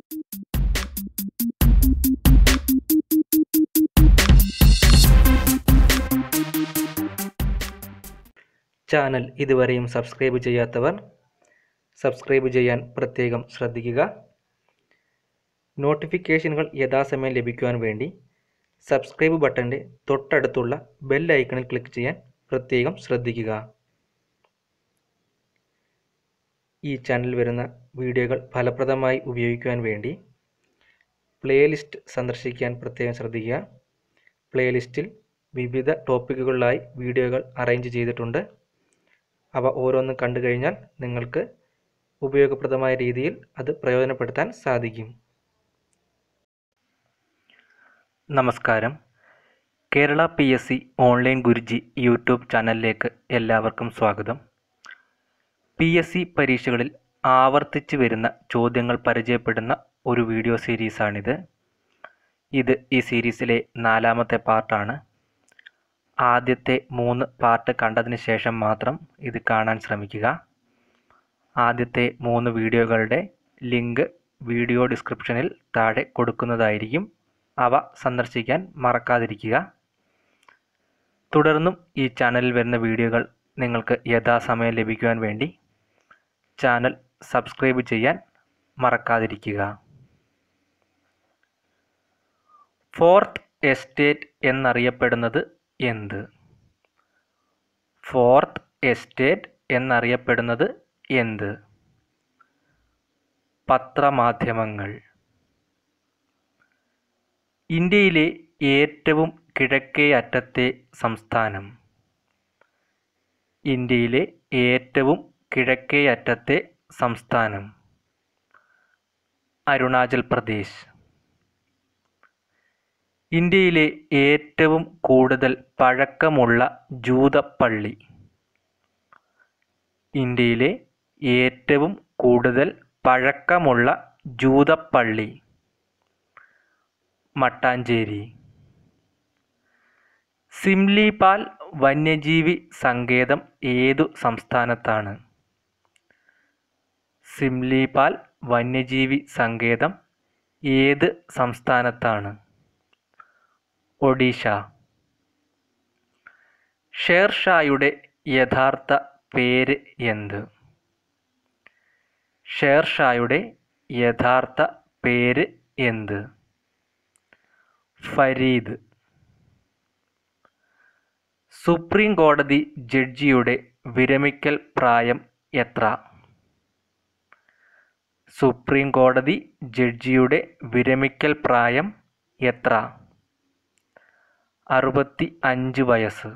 channel ഇതുവരെയും subscribe ചെയ്യാത്തവർ subscribe ചെയ്യാൻ പ്രത്യേകം ശ്രദ്ധിക്കുക നോട്ടിഫിക്കേഷനുകൾ യഥാസമയം ലഭിക്കുവാൻ വേണ്ടി സബ്സ്ക്രൈബ് ബട്ടൻ്റെ തൊട്ടടുത്തുള്ള ബെൽ ഐക്കണിൽ ക്ലിക്ക് ചെയ്യാൻ പ്രത്യേകം ശ്രദ്ധിക്കുക ഈ ചാനലിൽ വരുന്ന വീഡിയോകൾ ഫലപ്രദമായി ഉപയോഗിക്കുവാൻ വേണ്ടി പ്ലേലിസ്റ്റ് സന്ദർശിക്കാൻ പ്രത്യേകം ശ്രദ്ധിക്കുക പ്ലേലിസ്റ്റിൽ വിവിധ ടോപ്പിക്കുകളിലായി വീഡിയോകൾ അറേഞ്ച് ചെയ്തിട്ടുണ്ട് അവ ഓരോന്നും കണ്ടു കഴിഞ്ഞാൽ നിങ്ങൾക്ക് ഉപയോഗപ്രദമായ രീതിയിൽ അത് പ്രയോജനപ്പെടുത്താൻ സാധിക്കും നമസ്കാരം Kerala P S C online Guruji YouTube ചാനലിലേക്ക് എല്ലാവർക്കും സ്വാഗതം പി എസ് സി പരീക്ഷകളിൽ ആവർത്തിച്ച് വരുന്ന ചോദ്യങ്ങൾ പരിചയപ്പെടുന്ന ഒരു വീഡിയോ സീരീസാണിത് ഇത് ഈ സീരീസിലെ നാലാമത്തെ പാർട്ടാണ് ആദ്യത്തെ മൂന്ന് പാർട്ട് കണ്ടതിന് ശേഷം മാത്രം ഇത് കാണാൻ ശ്രമിക്കുക ആദ്യത്തെ മൂന്ന് വീഡിയോകളുടെ ലിങ്ക് വീഡിയോ ഡിസ്ക്രിപ്ഷനിൽ താഴെ കൊടുക്കുന്നതായിരിക്കും അവ സന്ദർശിക്കാൻ മറക്കാതിരിക്കുക തുടർന്നും ഈ ചാനലിൽ വരുന്ന വീഡിയോകൾ നിങ്ങൾക്ക് യഥാസമയം ലഭിക്കുവാൻ വേണ്ടി ചാനൽ സബ്സ്ക്രൈബ് ചെയ്യാൻ മറക്കാതിരിക്കുക ഫോർത്ത് എസ്റ്റേറ്റ് എന്നറിയപ്പെടുന്നത് എന്ത് ഫോർത്ത് എസ്റ്റേറ്റ് എന്നറിയപ്പെടുന്നത് എന്ത് പത്രമാധ്യമങ്ങൾ ഇന്ത്യയിലെ ഏറ്റവും കിഴക്കേ അറ്റത്തെ സംസ്ഥാനം ഇന്ത്യയിലെ ഏറ്റവും കിഴക്കേ അറ്റത്തെ സംസ്ഥാനം അരുണാചൽ പ്രദേശ് ഇന്ത്യയിലെ ഏറ്റവും കൂടുതൽ പഴക്കമുള്ള ജൂതപ്പള്ളി ഇന്ത്യയിലെ ഏറ്റവും കൂടുതൽ പഴക്കമുള്ള ജൂതപ്പള്ളി മട്ടാഞ്ചേരി സിംലിപാൽ വന്യജീവി സങ്കേതം ഏതു സംസ്ഥാനത്താണ് സിംലിപാൽ വന്യജീവി സങ്കേതം ഏത് സംസ്ഥാനത്താണ് ഒഡീഷ ഷേർഷായുടെ യഥാർത്ഥ പേര് എന്ത് ഷേർഷായുടെ യഥാർത്ഥ പേര് എന്ത് ഫരീദ് സുപ്രീം കോടതി ജഡ്ജിയുടെ വിരമിക്കൽ പ്രായം എത്ര സുപ്രീം കോടതി ജഡ്ജിയുടെ വിരമിക്കൽ പ്രായം എത്ര അറുപത്തി അഞ്ച് വയസ്സ്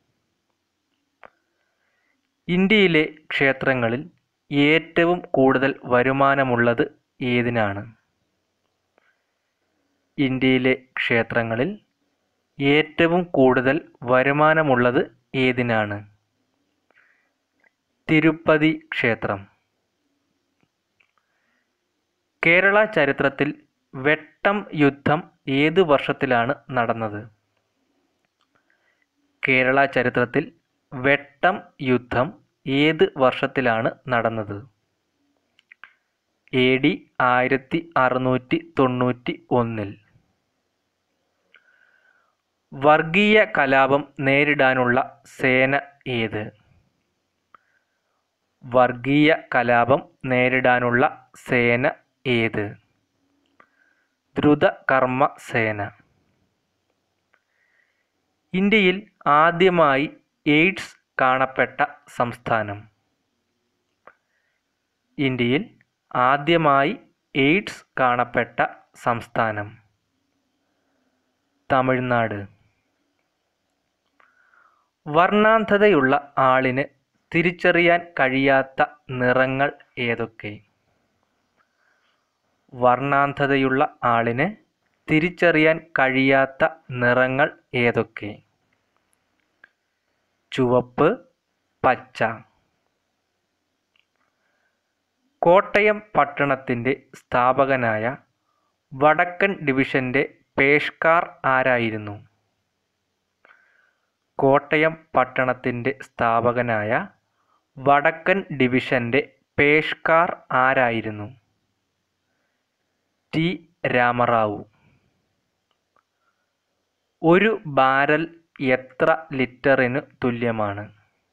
ഇന്ത്യയിലെ ക്ഷേത്രങ്ങളിൽ ഏറ്റവും കൂടുതൽ വരുമാനമുള്ളത് ഏതിനാണ് ഇന്ത്യയിലെ ക്ഷേത്രങ്ങളിൽ ഏറ്റവും കൂടുതൽ വരുമാനമുള്ളത് ഏതിനാണ് തിരുപ്പതി ക്ഷേത്രം കേരള ചരിത്രത്തിൽ വെട്ടം യുദ്ധം ഏത് വർഷത്തിലാണ് നടന്നത് കേരള ചരിത്രത്തിൽ വെട്ടം യുദ്ധം ഏത് വർഷത്തിലാണ് നടന്നത് എ ഡി ആയിരത്തി അറുന്നൂറ്റി തൊണ്ണൂറ്റി ഒന്നിൽ വർഗീയ കലാപം നേരിടാനുള്ള സേന ഏത് വർഗീയ കലാപം നേരിടാനുള്ള സേന ഏത് ദ്രുതകർമ്മ സേന ഇന്ത്യയിൽ ആദ്യമായി എയ്ഡ്സ് കാണപ്പെട്ട സംസ്ഥാനം ഇന്ത്യയിൽ ആദ്യമായി എയ്ഡ്സ് കാണപ്പെട്ട സംസ്ഥാനം തമിഴ്നാട് വർണ്ണാന്ധതയുള്ള ആളിന് തിരിച്ചറിയാൻ കഴിയാത്ത നിറങ്ങൾ ഏതൊക്കെ വർണ്ണാന്ധതയുള്ള ആളിന് തിരിച്ചറിയാൻ കഴിയാത്ത നിറങ്ങൾ ഏതൊക്കെ ചുവപ്പ് പച്ച കോട്ടയം പട്ടണത്തിൻ്റെ സ്ഥാപകനായ വടക്കൻ ഡിവിഷൻ്റെ പേഷ്കാർ ആരായിരുന്നു കോട്ടയം പട്ടണത്തിൻ്റെ സ്ഥാപകനായ വടക്കൻ ഡിവിഷൻ്റെ പേഷ്കാർ ആരായിരുന്നു ടി രാമറാവു ഒരു ബാരൽ എത്ര ലിറ്ററിന് തുല്യമാണ്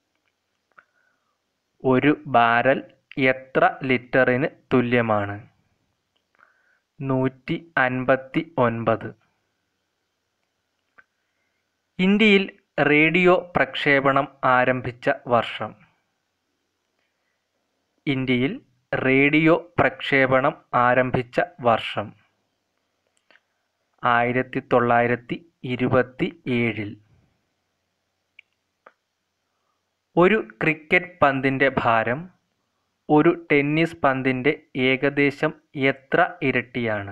ഒരു ബാരൽ എത്ര ലിറ്ററിന് തുല്യമാണ് നൂറ്റി അൻപത്തി ഒൻപത് ഇന്ത്യയിൽ റേഡിയോ പ്രക്ഷേപണം ആരംഭിച്ച വർഷം ഇന്ത്യയിൽ റേഡിയോ പ്രക്ഷേപണം ആരംഭിച്ച വർഷം ആയിരത്തി തൊള്ളായിരത്തി ഇരുപത്തി ഏഴിൽ ഒരു ക്രിക്കറ്റ് പന്തിൻ്റെ ഭാരം ഒരു ടെന്നീസ് പന്തിൻ്റെ ഏകദേശം എത്ര ഇരട്ടിയാണ്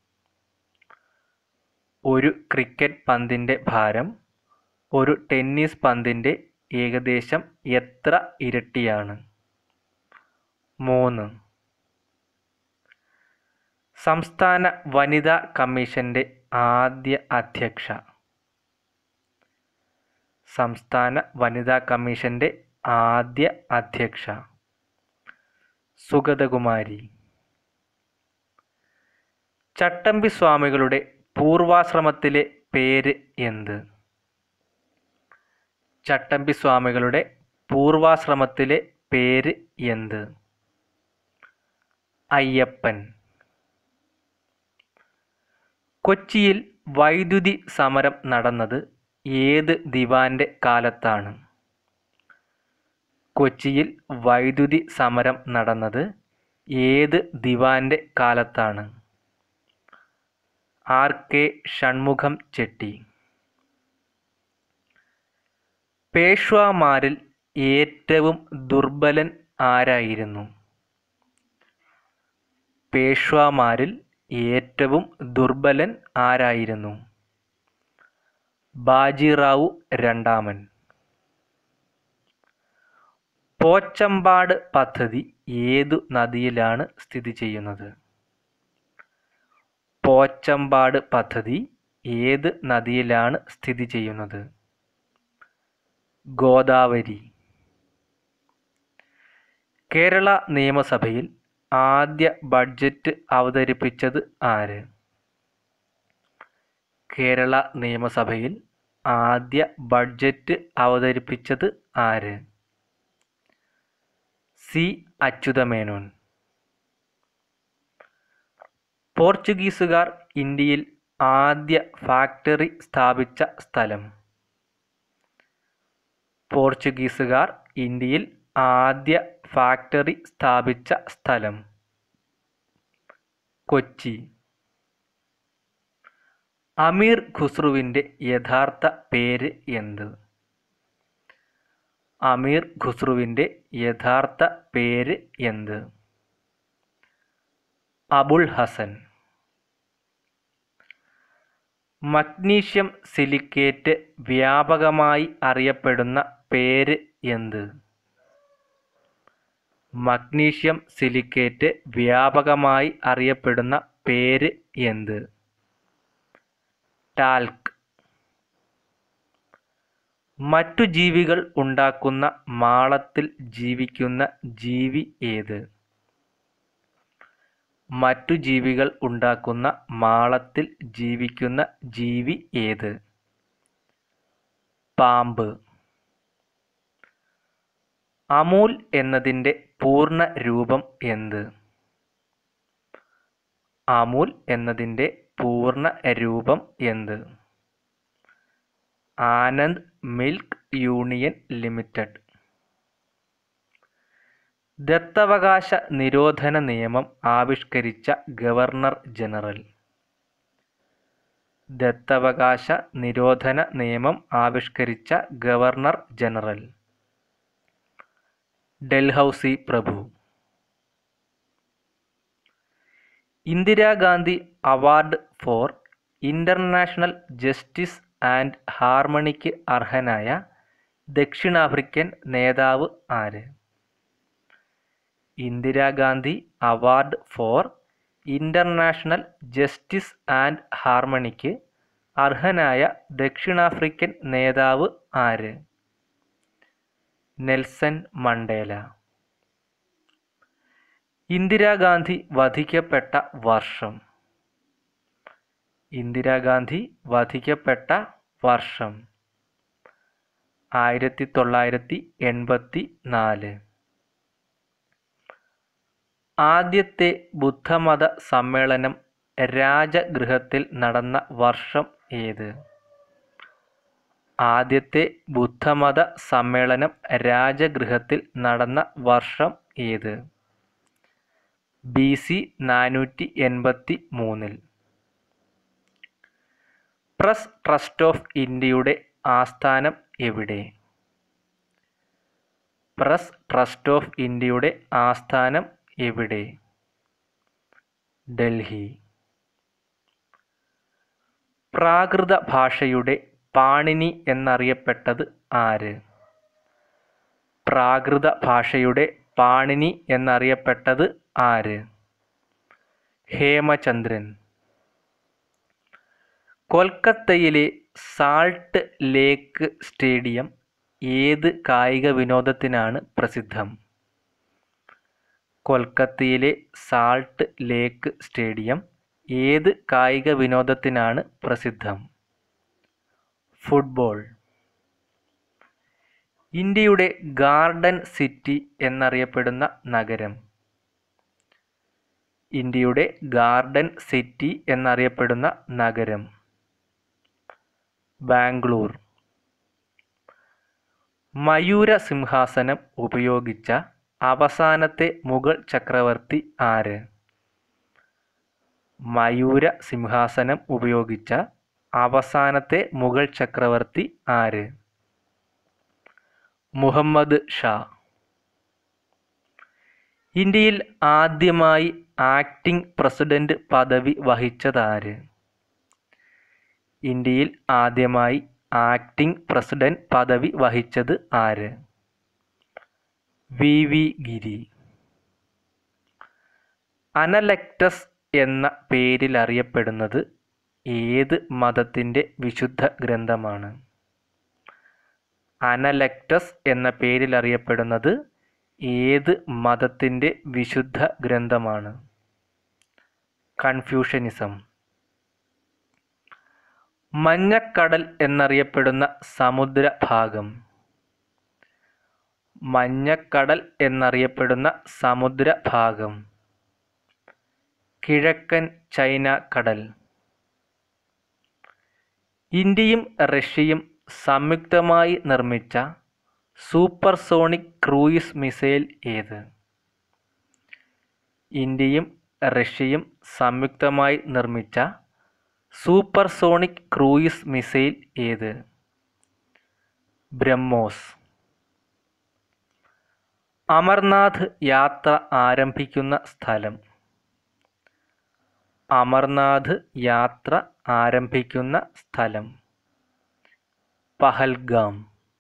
ഒരു ക്രിക്കറ്റ് പന്തിൻ്റെ ഭാരം ഒരു ടെന്നീസ് പന്തിൻ്റെ ഏകദേശം എത്ര ഇരട്ടിയാണ് മൂന്ന് സംസ്ഥാന വനിതാ കമ്മീഷൻ്റെ ആദ്യ അധ്യക്ഷ സംസ്ഥാന വനിതാ കമ്മീഷൻ്റെ ആദ്യ അധ്യക്ഷ സുഗതകുമാരി ചട്ടമ്പി സ്വാമികളുടെ പൂർവാശ്രമത്തിലെ പേര് എന്ത് ചട്ടമ്പി സ്വാമികളുടെ പൂർവാശ്രമത്തിലെ പേര് എന്ത് അയ്യപ്പൻ കൊച്ചിയിൽ വൈദ്യുതി സമരം നടന്നത് ഏത് ദിവാന്റെ കാലത്താണ് കൊച്ചിയിൽ വൈദ്യുതി സമരം നടന്നത് ഏത് ദിവാന്റെ കാലത്താണ് ആർ കെ ഷൺമുഖം ചെട്ടി പേഷ്വാമാരിൽ ഏറ്റവും ദുർബലൻ ആരായിരുന്നു പേഷ്വാമാരിൽ ഏറ്റവും ദുർബലൻ ആരായിരുന്നു ബാജിറാവു രണ്ടാമൻ പോച്ചമ്പാട് പദ്ധതി ഏതു നദിയിലാണ് സ്ഥിതി ചെയ്യുന്നത് പോച്ചമ്പാട് പദ്ധതി ഏത് നദിയിലാണ് സ്ഥിതി ചെയ്യുന്നത് ഗോദാവരി കേരള നിയമസഭയിൽ ആദ്യ ബഡ്ജറ്റ് അവതരിപ്പിച്ചത് ആര് കേരള നിയമസഭയിൽ ആദ്യ ബഡ്ജറ്റ് അവതരിപ്പിച്ചത് ആര് സി അച്യുതമേനോൻ പോർച്ചുഗീസുകാർ ഇന്ത്യയിൽ ആദ്യ ഫാക്ടറി സ്ഥാപിച്ച സ്ഥലം പോർച്ചുഗീസുകാർ ഇന്ത്യയിൽ ആദ്യ ഫാക്ടറി സ്ഥാപിച്ച സ്ഥലം കൊച്ചി അമീർ ഖുസ്രുവിൻ്റെ യഥാർത്ഥ പേര് എന്ത് അമീർ ഖുസ്രുവിൻ്റെ യഥാർത്ഥ പേര് എന്ത് അബുൾ ഹസൻ മഗ്നീഷ്യം സിലിക്കേറ്റ് വ്യാപകമായി അറിയപ്പെടുന്ന പേര് എന്ത് മഗ്നീഷ്യം സിലിക്കേറ്റ് വ്യാപകമായി അറിയപ്പെടുന്ന പേര് എന്ത് ടാൽക്ക് മറ്റു ജീവികൾ ഉണ്ടാക്കുന്ന മാളത്തിൽ ജീവിക്കുന്ന ജീവി ഏത് മറ്റു ജീവികൾ ഉണ്ടാക്കുന്ന മാളത്തിൽ ജീവിക്കുന്ന ജീവി ഏത് പാമ്പ് അമൂൽ എന്നതിൻ്റെ പൂർണ്ണ രൂപം എന്ത് അമൂൽ എന്നതിൻ്റെ പൂർണ്ണ രൂപം എന്ത് ആനന്ദ് മിൽക്ക് യൂണിയൻ ലിമിറ്റഡ് ദത്തവകാശ നിരോധന നിയമം ആവിഷ്കരിച്ച ഗവർണർ ജനറൽ ദത്തവകാശ നിരോധന നിയമം ആവിഷ്കരിച്ച ഗവർണർ ജനറൽ ഡൽഹൌസി പ്രഭു Indira Gandhi award for international justice and ഹാർമണിക്ക് അർഹനായ ദക്ഷിണാഫ്രിക്കൻ നേതാവ് ആര് Indira Gandhi award for international justice and ഹാർമണിക്ക് അർഹനായ ദക്ഷിണാഫ്രിക്കൻ നേതാവ് ആര് നെൽസൺ മണ്ടേല ഇന്ദിരാഗാന്ധി വധിക്കപ്പെട്ട വർഷം ഇന്ദിരാഗാന്ധി വധിക്കപ്പെട്ട വർഷം ആയിരത്തി തൊള്ളായിരത്തി എൺപത്തി നാല് ആദ്യത്തെ ബുദ്ധമത സമ്മേളനം രാജഗൃഹത്തിൽ നടന്ന വർഷം ഏത് ആദ്യത്തെ ബുദ്ധമത സമ്മേളനം രാജഗൃഹത്തിൽ നടന്ന വർഷം ഏത് ബി സി നാനൂറ്റി എൺപത്തി മൂന്നിൽ പ്രസ് ട്രസ്റ്റ് ഓഫ് ഇന്ത്യയുടെ ആസ്ഥാനം എവിടെ പ്രസ് ട്രസ്റ്റ് ഓഫ് ഇന്ത്യയുടെ ആസ്ഥാനം എവിടെ ഡൽഹി പ്രാകൃത ഭാഷയുടെ പാണിനി എന്നറിയപ്പെട്ടത് ആര് പ്രാകൃത ഭാഷയുടെ പാണിനി എന്നറിയപ്പെട്ടത് ആര് ഹേമചന്ദ്രൻ കൊൽക്കത്തയിലെ സാൾട്ട് ലേക്ക് സ്റ്റേഡിയം ഏത് കായിക വിനോദത്തിനാണ് പ്രസിദ്ധം കൊൽക്കത്തയിലെ സാൾട്ട് ലേക്ക് സ്റ്റേഡിയം ഏത് കായിക വിനോദത്തിനാണ് പ്രസിദ്ധം ഫുട്ബോൾ ഇന്ത്യയുടെ ഗാർഡൻ സിറ്റി എന്നറിയപ്പെടുന്ന നഗരം ഇന്ത്യയുടെ ഗാർഡൻ സിറ്റി എന്നറിയപ്പെടുന്ന നഗരം ബാംഗ്ലൂർ മയൂര സിംഹാസനം ഉപയോഗിച്ച അവസാനത്തെ മുഗൾ ചക്രവർത്തി ആര് മയൂര സിംഹാസനം ഉപയോഗിച്ച അവസാനത്തെ മുഗൾ ചക്രവർത്തി ആര് മുഹമ്മദ് ഷാ ഇന്ത്യയിൽ ആദ്യമായി ആക്ടിംഗ് പ്രസിഡന്റ് പദവി വഹിച്ചതാര് ഇന്ത്യയിൽ ആദ്യമായി ആക്ടിംഗ് പ്രസിഡന്റ് പദവി വഹിച്ചത് ആര് വി വി ഗിരി അനലക്ടസ് എന്ന പേരിൽ അറിയപ്പെടുന്നത് ഏത് മതത്തിൻ്റെ വിശുദ്ധ ഗ്രന്ഥമാണ് അനലക്ടസ് എന്ന പേരിൽ അറിയപ്പെടുന്നത് ഏത് മതത്തിൻ്റെ വിശുദ്ധ ഗ്രന്ഥമാണ് കൺഫ്യൂഷനിസം മഞ്ഞക്കടൽ എന്നറിയപ്പെടുന്ന സമുദ്രഭാഗം മഞ്ഞക്കടൽ എന്നറിയപ്പെടുന്ന സമുദ്രഭാഗം കിഴക്കൻ ചൈന കടൽ ഇന്ത്യയും റഷ്യയും സംയുക്തമായി നിർമ്മിച്ച സൂപ്പർസോണിക് ക്രൂയിസ് മിസൈൽ ഏത് ഇന്ത്യയും റഷ്യയും സംയുക്തമായി നിർമ്മിച്ച സൂപ്പർസോണിക് ക്രൂയിസ് മിസൈൽ ഏത് ബ്രഹ്മോസ് അമർനാഥ് യാത്ര ആരംഭിക്കുന്ന സ്ഥലം അമർനാഥ് യാത്ര ആരംഭിക്കുന്ന സ്ഥലം പഹൽഗാം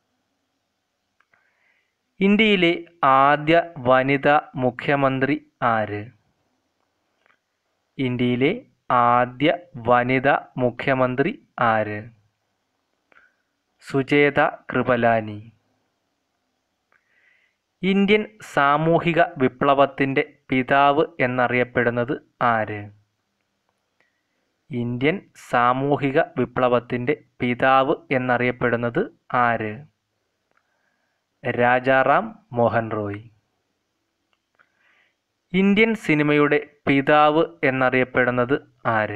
ഇന്ത്യയിലെ ആദ്യ വനിതാ മുഖ്യമന്ത്രി ആര് ഇന്ത്യയിലെ ആദ്യ വനിതാ മുഖ്യമന്ത്രി ആര് സുചേത കൃപലാനി ഇന്ത്യൻ സാമൂഹിക വിപ്ലവത്തിൻ്റെ പിതാവ് എന്നറിയപ്പെടുന്നത് ആര് ഇന്ത്യൻ സാമൂഹിക വിപ്ലവത്തിൻ്റെ പിതാവ് എന്നറിയപ്പെടുന്നത് ആര് രാജാറാം മോഹൻ റോയ് ഇന്ത്യൻ സിനിമയുടെ പിതാവ് എന്നറിയപ്പെടുന്നത് ആര്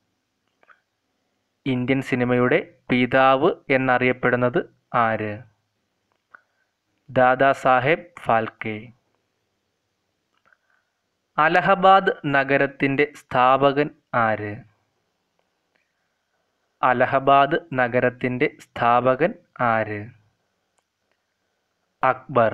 ഇന്ത്യൻ സിനിമയുടെ പിതാവ് എന്നറിയപ്പെടുന്നത് ആര് ദാദാ സാഹേബ് ഫാൽക്കെ അലഹബാദ് നഗരത്തിൻ്റെ സ്ഥാപകൻ ആര് അലഹബാദ് നഗരത്തിൻ്റെ സ്ഥാപകൻ ആര് അക്ബർ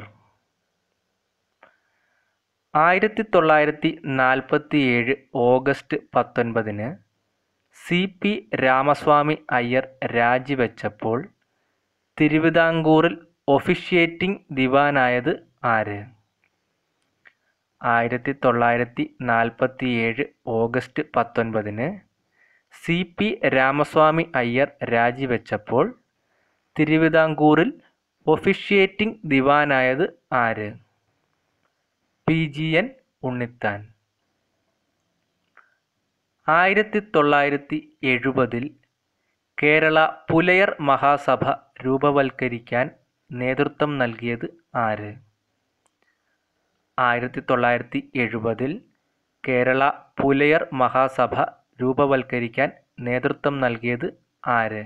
ആയിരത്തി തൊള്ളായിരത്തി നാൽപ്പത്തി ഏഴ് ഓഗസ്റ്റ് പത്തൊൻപതിന് സി പി രാമസ്വാമി അയ്യർ രാജിവെച്ചപ്പോൾ തിരുവിതാംകൂറിൽ ഒഫീഷ്യേറ്റിംഗ് ദിവാനായത് ആര് ആയിരത്തി തൊള്ളായിരത്തി നാൽപ്പത്തി ഏഴ് ഓഗസ്റ്റ് പത്തൊൻപതിന് സി പി രാമസ്വാമി അയ്യർ രാജിവെച്ചപ്പോൾ തിരുവിതാംകൂറിൽ ഒഫീഷ്യേറ്റിംഗ് ദിവാനായത് ആര് പി ജി എൻ ഉണ്ണിത്താൻ ആയിരത്തി തൊള്ളായിരത്തി എഴുപതിൽ കേരള പുലയർ മഹാസഭ രൂപവൽക്കരിക്കാൻ നേതൃത്വം നൽകിയത് ആര് ആയിരത്തി തൊള്ളായിരത്തി എഴുപതിൽ കേരള പുലയർ മഹാസഭ രൂപവൽക്കരിക്കാൻ നേതൃത്വം നൽകിയത് ആര്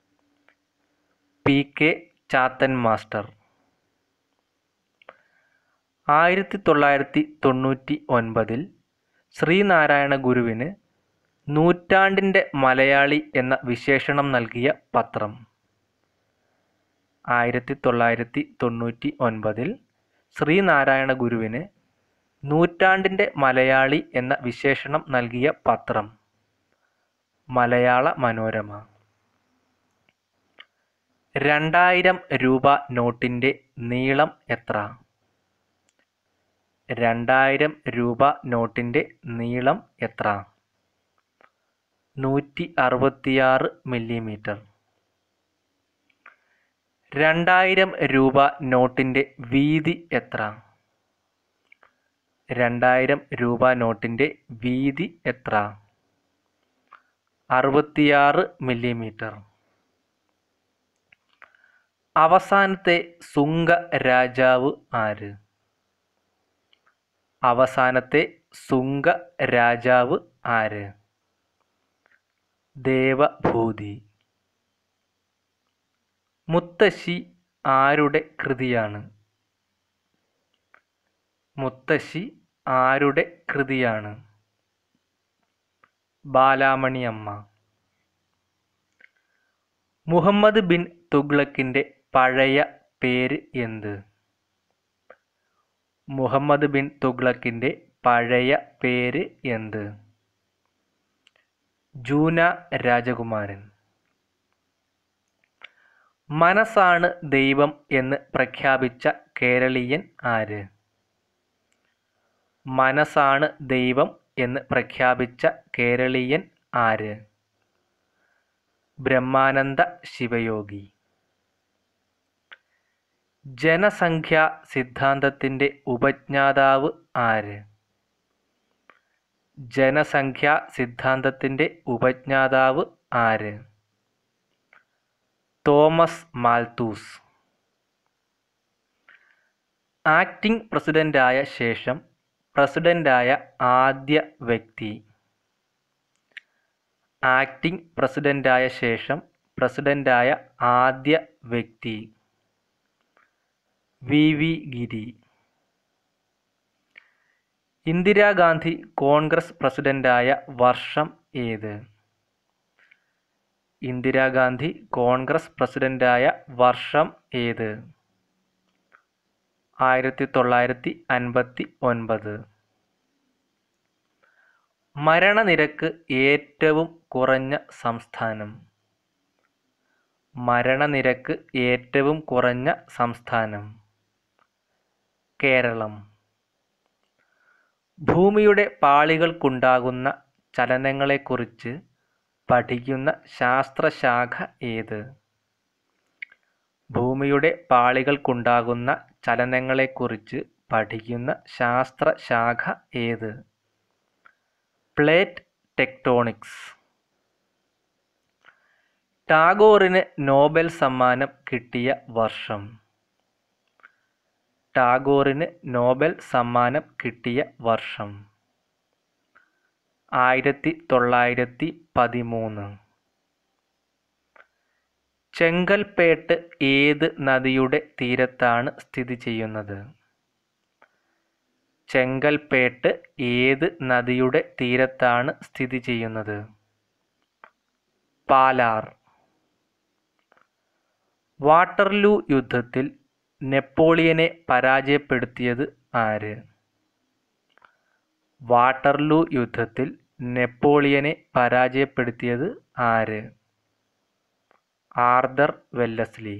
പി കെ ചാത്തൻ മാസ്റ്റർ ആയിരത്തി തൊള്ളായിരത്തി തൊണ്ണൂറ്റി ഒൻപതിൽ ശ്രീനാരായണ ഗുരുവിന് നൂറ്റാണ്ടിൻ്റെ മലയാളി എന്ന വിശേഷണം നൽകിയ പത്രം ആയിരത്തി തൊള്ളായിരത്തി തൊണ്ണൂറ്റി ഒൻപതിൽ ശ്രീനാരായണ ഗുരുവിന് നൂറ്റാണ്ടിൻ്റെ മലയാളി എന്ന വിശേഷണം നൽകിയ പത്രം മലയാള മനോരമ രണ്ടായിരം രൂപ നോട്ടിൻ്റെ നീളം എത്ര രണ്ടായിരം രൂപ നോട്ടിൻ്റെ നീളം എത്ര നൂറ്റി അറുപത്തിയാറ് മില്ലിമീറ്റർ രണ്ടായിരം രൂപ നോട്ടിൻ്റെ വീതി എത്ര രണ്ടായിരം രൂപ നോട്ടിൻ്റെ വീതി എത്ര അറുപത്തിയാറ് മില്ലിമീറ്റർ അവസാനത്തെ സുങ്ക രാജാവ് ആര് അവസാനത്തെ സുങ്ക രാജാവ് ആര് ദേവഭൂതി മുത്തശ്ശി ആരുടെ കൃതിയാണ് മുത്തശ്ശി ആരുടെ കൃതിയാണ് ബാലാമണി അമ്മ മുഹമ്മദ് ബിൻ തുഗ്ലക്കിൻ്റെ പഴയ പേര് എന്ത് മുഹമ്മദ് ബിൻ തുഗ്ലക്കിൻ്റെ പഴയ പേര് എന്ത് ജൂന രാജകുമാരൻ മനസ്സാണ് ദൈവം എന്ന് പ്രഖ്യാപിച്ച കേരളീയൻ ആര് മനസ്സാണ് ദൈവം എന്ന് പ്രഖ്യാപിച്ച കേരളീയൻ ആര് ബ്രഹ്മാനന്ദ ശിവയോഗി ജനസംഖ്യാ സിദ്ധാന്തത്തിൻ്റെ ഉപജ്ഞാതാവ് ആര് ജനസംഖ്യാ സിദ്ധാന്തത്തിൻ്റെ ഉപജ്ഞാതാവ് ആര് തോമസ് മാൽത്തൂസ് ആക്ടിംഗ് പ്രസിഡൻ്റായ ശേഷം പ്രസിഡൻ്റായ ആദ്യ വ്യക്തി ആക്ടിംഗ് പ്രസിഡൻ്റായ ശേഷം പ്രസിഡൻ്റായ ആദ്യ വ്യക്തി V V Giri Indira Gandhi Congress പ്രസിഡൻ്റായ വർഷം ഏത് ഇന്ദിരാഗാന്ധി കോൺഗ്രസ് പ്രസിഡൻ്റായ വർഷം ഏത് ആയിരത്തി തൊള്ളായിരത്തി അൻപത്തി ഒൻപത് മരണനിരക്ക് ഏറ്റവും കുറഞ്ഞ സംസ്ഥാനം മരണനിരക്ക് ഏറ്റവും കുറഞ്ഞ സംസ്ഥാനം കേരളം ഭൂമിയുടെ പാളികൾക്കുണ്ടാകുന്ന ചലനങ്ങളെക്കുറിച്ച് പഠിക്കുന്ന ശാസ്ത്രശാഖ ഏത് ഭൂമിയുടെ പാളികൾക്കുണ്ടാകുന്ന ചലനങ്ങളെക്കുറിച്ച് പഠിക്കുന്ന ശാസ്ത്രശാഖ ഏത് പ്ലേറ്റ് ടെക്ടോണിക്സ് ടാഗോറിന് നോബൽ സമ്മാനം കിട്ടിയ വർഷം ടാഗോറിന് നോബൽ സമ്മാനം കിട്ടിയ വർഷം ആയിരത്തി തൊള്ളായിരത്തി പതിമൂന്ന് ചെങ്കൽപ്പേട്ട് ഏത് നദിയുടെ തീരത്താണ് സ്ഥിതി ചെയ്യുന്നത് ചെങ്കൽപ്പേട്ട് ഏത് നദിയുടെ തീരത്താണ് സ്ഥിതി ചെയ്യുന്നത് പാലാർ വാട്ടർലൂ യുദ്ധത്തിൽ നെപ്പോളിയനെ പരാജയപ്പെടുത്തിയത് ആര് വാട്ടർലൂ യുദ്ധത്തിൽ നെപ്പോളിയനെ പരാജയപ്പെടുത്തിയത് ആര് ആർദർ വെല്ലസ്ലി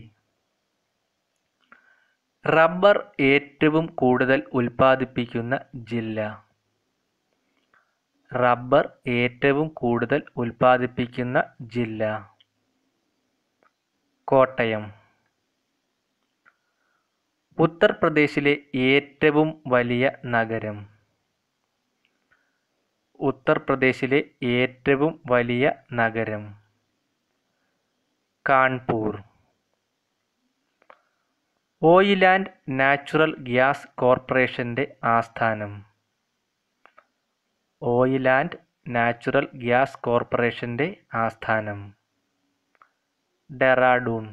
റബ്ബർ ഏറ്റവും കൂടുതൽ ഉൽപ്പാദിപ്പിക്കുന്ന ജില്ല റബ്ബർ ഏറ്റവും കൂടുതൽ ഉൽപ്പാദിപ്പിക്കുന്ന ജില്ല കോട്ടയം ഉത്തർപ്രദേശിലെ ഏറ്റവും വലിയ നഗരം ഉത്തർപ്രദേശിലെ ഏറ്റവും വലിയ നഗരം Kanpur oil and natural gas കോർപ്പറേഷൻ്റെ ആസ്ഥാനം ഓയിൽ ആൻഡ് നാച്ചുറൽ ഗ്യാസ് കോർപ്പറേഷൻ്റെ ആസ്ഥാനം ഡെറാഡൂൺ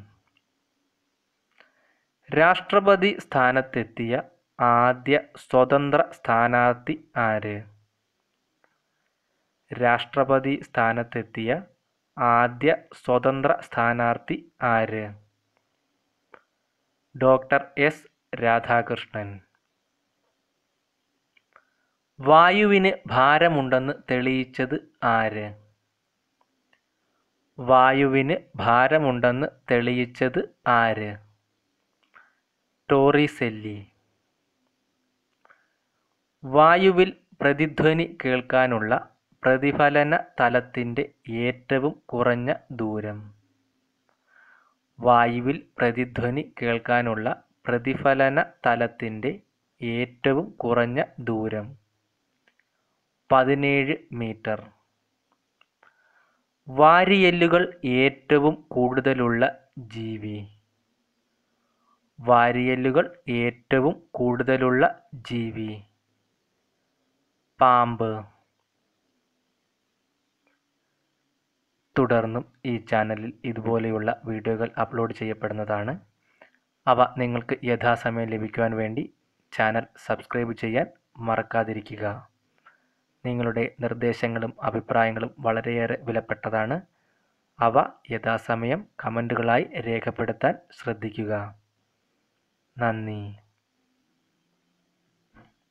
രാഷ്ട്രപതി സ്ഥാനത്തെത്തിയ ആദ്യ സ്വതന്ത്ര സ്ഥാനാർത്ഥി ആര് രാഷ്ട്രപതി സ്ഥാനത്തെത്തിയ ആദ്യ സ്വതന്ത്ര സ്ഥാനാർത്ഥി ആര് ഡോക്ടർ എസ് രാധാകൃഷ്ണൻ വായുവിന് ഭാരമുണ്ടെന്ന് തെളിയിച്ചത് ആര് വായുവിന് ഭാരമുണ്ടെന്ന് തെളിയിച്ചത് ആര് ടോറിസെല്ലി വായുവിൽ പ്രതിധ്വനി കേൾക്കാനുള്ള പ്രതിഫലന തലത്തിൻ്റെ ഏറ്റവും കുറഞ്ഞ ദൂരം വായുവിൽ പ്രതിധ്വനി കേൾക്കാനുള്ള പ്രതിഫലന തലത്തിൻ്റെ ഏറ്റവും കുറഞ്ഞ ദൂരം പതിനേഴ് മീറ്റർ വാരിയെല്ലുകൾ ഏറ്റവും കൂടുതലുള്ള ജീവി വാരിയെല്ലുകൾ ഏറ്റവും കൂടുതലുള്ള ജീവി പാമ്പ് തുടർന്നും ഈ ചാനലിൽ ഇതുപോലെയുള്ള വീഡിയോകൾ അപ്ലോഡ് ചെയ്യപ്പെടുന്നതാണ് അവ നിങ്ങൾക്ക് യഥാസമയം ലഭിക്കുവാൻ വേണ്ടി ചാനൽ സബ്സ്ക്രൈബ് ചെയ്യാൻ മറക്കാതിരിക്കുക നിങ്ങളുടെ നിർദ്ദേശങ്ങളും അഭിപ്രായങ്ങളും വളരെയേറെ വിലപ്പെട്ടതാണ് അവ യഥാസമയം കമൻറ്റുകളായി രേഖപ്പെടുത്താൻ ശ്രദ്ധിക്കുക നന്ദി